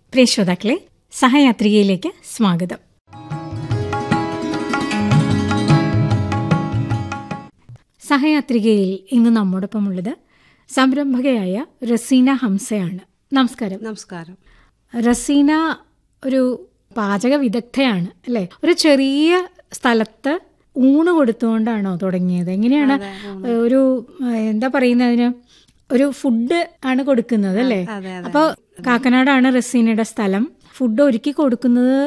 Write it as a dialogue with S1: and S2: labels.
S1: പ്രിയ ശ്രോതാക്കളെ സഹയാത്രികയിലേക്ക് സ്വാഗതം സഹയാത്രികയിൽ ഇന്ന് നമ്മോടൊപ്പമുള്ളത് സംരംഭകയായ റസീന ഹംസയാണ് നമസ്കാരം
S2: നമസ്കാരം
S1: റസീന ഒരു പാചക വിദഗ്ധയാണ് അല്ലെ ഒരു ചെറിയ സ്ഥലത്ത് ഊണ് കൊടുത്തുകൊണ്ടാണോ തുടങ്ങിയത് എങ്ങനെയാണ് ഒരു ഏഹ്, എന്താ പറയുന്നതിന് ഒരു ഫുഡ് ആണ് കൊടുക്കുന്നത് അല്ലേ
S2: അതെ, അതെ.
S1: അപ്പോൾ കാക്കനാടാണ് റസീനയുടെ സ്ഥലം ഫുഡ് ഒരുക്കി കൊടുക്കുന്നത്